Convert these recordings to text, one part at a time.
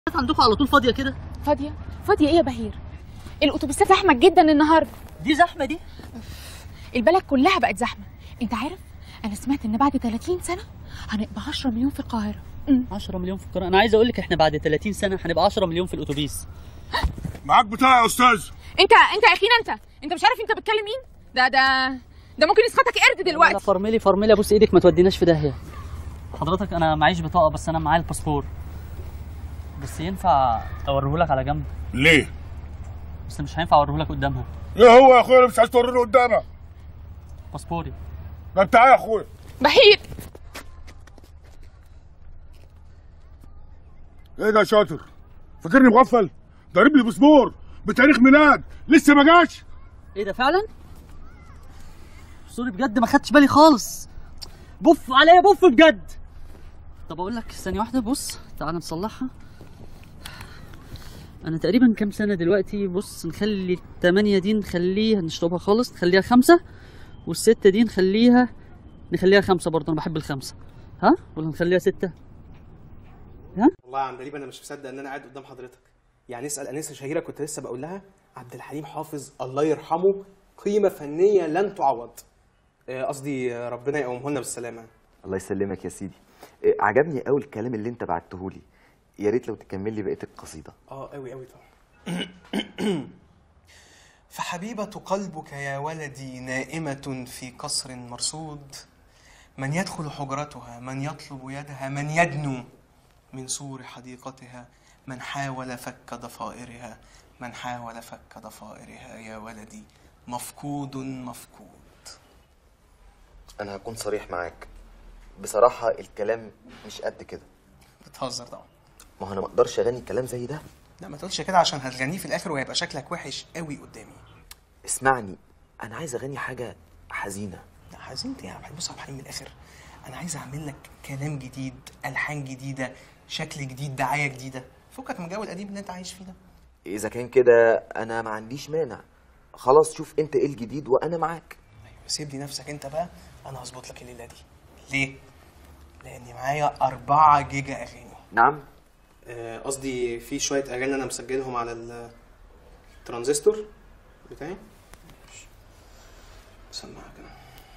عندكم على طول فاضيه كده فاضيه فاضيه ايه يا بهير الاتوبيسات زحمه جدا النهارده دي زحمه دي البلد كلها بقت زحمه انت عارف انا سمعت ان بعد 30 سنه هنبقى 10 مليون في القاهره أمم. 10 مليون في القرآن انا عايز اقول لك احنا بعد 30 سنه هنبقى 10 مليون في الاتوبيس معاك بتاع يا استاذ انت انت يا اخينا انت انت مش عارف انت بتكلم مين ده ده ده ممكن يسخطك قرد انا دلوقتي فرملي فرملي ابوس ايدك ما توديناش في داهيه حضرتك انا معيش بطاقه بس انا معايا الباسبور بس ينفع اوريهولك على جنب ليه؟ بس مش هينفع اوريهولك قدامها ايه هو يا اخويا اللي مش عايز توريني قدامك؟ باسبوري ده بتاعي يا اخويا بهير ايه ده يا شاطر؟ فاكرني مغفل؟ ضارب لي باسبور بتاريخ ميلاد لسه ما جاش؟ ايه ده فعلا سوري بجد ما خدتش بالي خالص بف عليا بف بجد طب اقول لك ثانيه واحده بص تعالى نصلحها انا تقريبا كام سنه دلوقتي بص نخلي الثمانية دي نخليها نشطبها خالص نخليها خمسة والستة دي نخليها نخليها خمسة برضه انا بحب الخمسة ها ولا نخليها ستة والله يا عندليب انا مش مصدق ان انا قاعد قدام حضرتك يعني اسال انسه شهيره كنت لسه بقول لها عبد الحليم حافظ الله يرحمه قيمه فنيه لن تعوض آه، قصدي آه، ربنا يقومه لنا بالسلامه الله يسلمك يا سيدي إيه، عجبني قوي الكلام اللي انت بعته لي يا ريت لو تكمل لي بقيه القصيده اه قوي قوي طبعا فحبيبة قلبك يا ولدي نائمة في قصر مرصود من يدخل حجرتها من يطلب يدها من يدنو من سور حديقتها من حاول فك ضفائرها من حاول فك ضفائرها يا ولدي مفقود مفقود انا هكون صريح معاك بصراحه الكلام مش قد كده بتهزر طبعا ما هو انا ما اقدرش اغني كلام زي ده لا ما تقولش كده عشان هتغنيه في الاخر وهيبقى شكلك وحش قوي قدامي اسمعني انا عايز اغني حاجه حزينه لا حزنت يا عبد بص يا عبد الحليم من الاخر انا عايز اعمل لك كلام جديد الحان جديده شكل جديد دعايه جديده فكك من الجو القديم اللي انت عايش فيه ده اذا كان كده انا ما عنديش مانع خلاص شوف انت ايه الجديد وانا معاك أيوة، سيب لي نفسك انت بقى انا هظبط لك الليله دي ليه لاني معايا أربعة جيجا اغاني نعم آه، قصدي في شويه اغاني انا مسجلهم على ال- الترانزستور بتاعي سمعها كده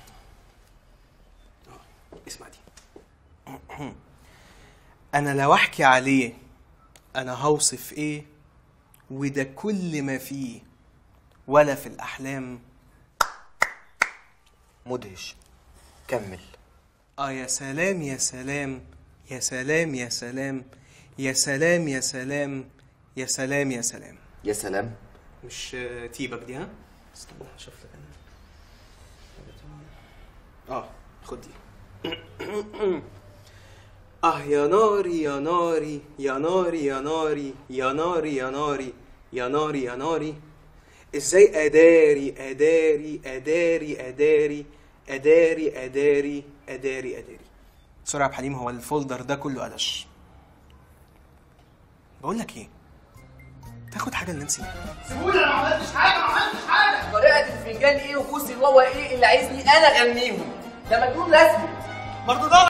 اه اسمع دي انا لو احكي عليه انا هوصف ايه وده كل ما فيه ولا في الاحلام مدهش كمل اه يا سلام يا سلام يا سلام يا سلام يا سلام يا سلام يا سلام يا سلام يا سلام مش آه، تيبك دي ها استنى هشوف لك انا اه خد دي اه يا ناري يا ناري يا ناري يا ناري يا ناري يا ناري يا ناري يا ناري ازاي اداري اداري اداري اداري اداري اداري اداري اداري بسرعه يا عبد الحليم هو الفولدر ده كله قلش بقول لك ايه تاخد حاجه لنانسي طريقة الفنجان ايه وكوس الواوا ايه اللي عايزني انا اغنيهم ده مجنون رسمي